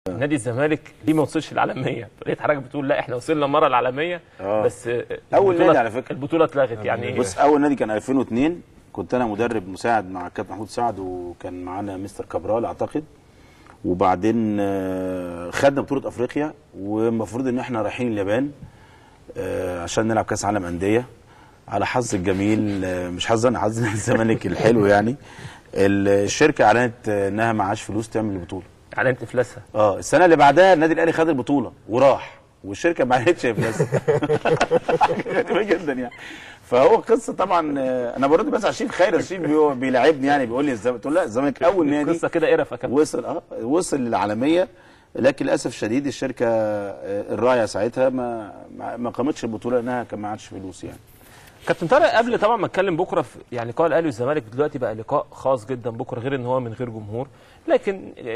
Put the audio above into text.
نادي الزمالك ليه ما وصلش العالميه لقيت حضرتك بتقول لا احنا وصلنا مره العالميه آه. بس أول البطولة- نادي على فكرة. البطوله اتلغت يعني بص اول نادي كان 2002 كنت انا مدرب مساعد مع الكابتن محمود سعد وكان معانا مستر كابرال اعتقد وبعدين آه، خدنا بطوله افريقيا والمفروض ان احنا رايحين اليابان آه، عشان نلعب كاس عالم انديه على حظ الجميل آه، مش حظنا حظ نادي الزمالك الحلو يعني الشركه اعلنت آه، انها معاش فلوس تعمل البطوله اعلنت افلاسها اه السنه اللي بعدها النادي الاهلي خد البطوله وراح والشركه ما عملتش افلاس غريبه جدا يعني فهو قصه طبعا آه، انا برد بس عشان خير الشيء بيو- بيلاعبني يعني بيقول لي الزمالك تقول لا الزمالك اول نادي قصه كده قرفه كمان وصل اه وصل للعالميه لكن للاسف الشديد الشركه آه، الراعيه ساعتها ما ما- ما قامتش البطوله لانها كان ما عادش فلوس يعني كابتن طارق قبل طبعا ما اتكلم بكره في يعني لقاء الاهلي والزمالك دلوقتي بقى لقاء خاص جدا بكره غير ان هو من غير جمهور لكن